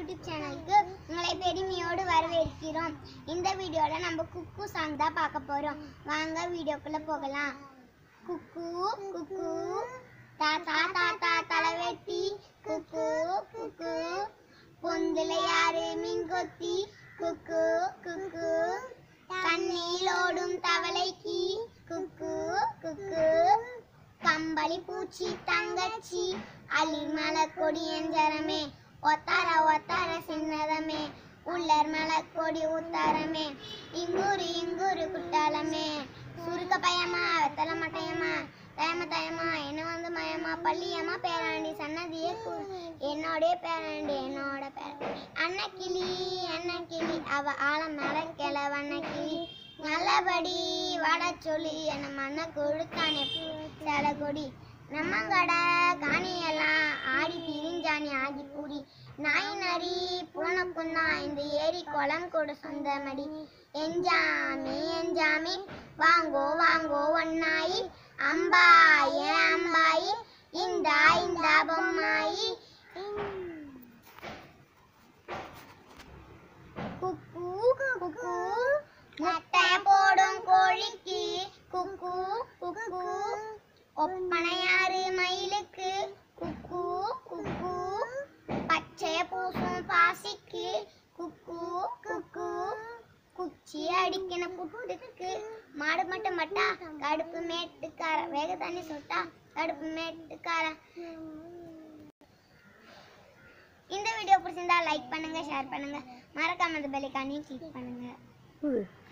YouTube சேனலுக்கு உங்களை பெருமையோடு வரவேற்கிறோம் இந்த வீடியோல நம்ம குக்கு சாங் தான் பார்க்க போறோம் வாங்க வீடியோக்குள்ள போகலாம் குக்கு குக்கு தாத்தா தாத்தா தலைவெட்டி குக்கு குக்கு பொந்துல யாரு மீன் கொத்தி குக்கு குக்கு தண்ணீரோடும் தவளைக்கு குக்கு குக்கு கம்பளி பூச்சி தங்கச்சி அலிமலை கொடி எஞ்சரமே ஒத்தார ஒத்தார சின்னதமே உள்ளர் மலை கொடி உத்தாரமே இங்கூரு இங்கூரு குட்டாலமே சுருக்க பயமா வெத்தல மட்டையம்மா தயம தயமா என்ன வந்து மயமா பள்ளியம்மா பேராண்டி சன்னதியே கு- என்னோடைய பேராண்டி என்னோட பேராண்டி அன்னக்கிளி அன்னக்கிளி அவ ஆழ மேல கிளவண்ண கிளி நல்லபடி வட சொல்லி என்ன மண்ண கொடுத்தானே சேல கொடி நம்மங்கடை காணியெல்லாம் ஆடி திரிஞ்சானி ஆதி பூடி நாய் நரி பூனைக்கும் தான் இந்த ஏரி குளம் கூட சொந்தமடி எஞ்சாமி எஞ்சாமி வாங்கோ வாங்கோ ஒன்னாயி அம்பாய் ஏன் அம்பாயி இந்தா இந்தா பொம்மாயி குக்கு குக்கு முட்டை போடும் கோழிக்கு குக்கு குக்கு ஒப்பனையாறு மயிலுக்கு குக்கு குக்கு பச்சைய பூசும் பாசிக்கு குக்கு குக்கு குச்சி அடிக்கின புட்டுக்கு மாடு மட்டும் மட்டா கடுப்பு மேட்டுக்கார வேக தண்ணி சொட்டா கடுப்பு மேட்டுக்கார இந்த வீடியோ பிடிச்சிருந்தா லைக் பண்ணுங்க ஷேர் பண்ணுங்க மறக்காம அந்த பெல்லைக்கானையும் கிளிக் பண்ணுங்க